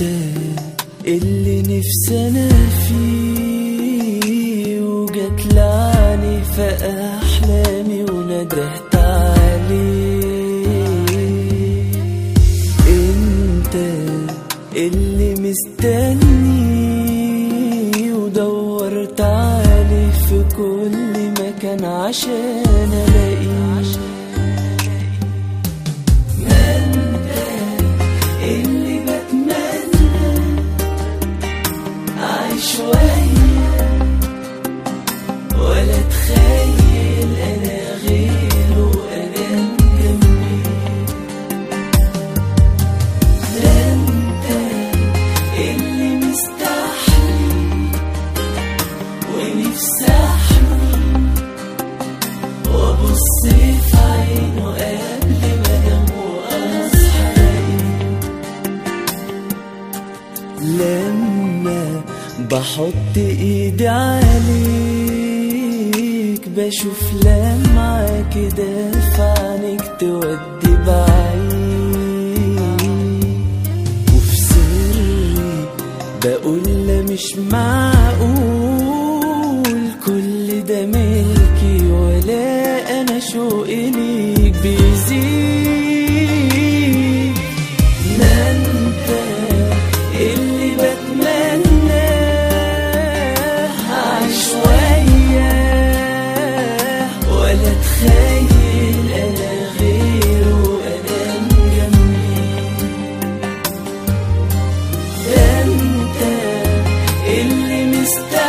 اللي نفسي انا فيه وجت لعني في احلامي وندهت عليه انت اللي مستني ودورت عليه في كل مكان عشان الاقيه ما انت اللي بتمنى عايش شوية ولا تخيل انا غيره انا جنبي ده انت اللي مستحلي ونفسي احمي وابص في عينه قبل ما انام واصحى لما بحط ايدي عليك بشوف لمعة كده في عينيك تودي بعيد وفي سري بقول لا مش معقول كل ده ملكي ولا انا شوقي ليك بيزيد ما انت اللي بتمنى عايش شوية ولا تخيل انا غيره انا جنبي ده انت اللي مستني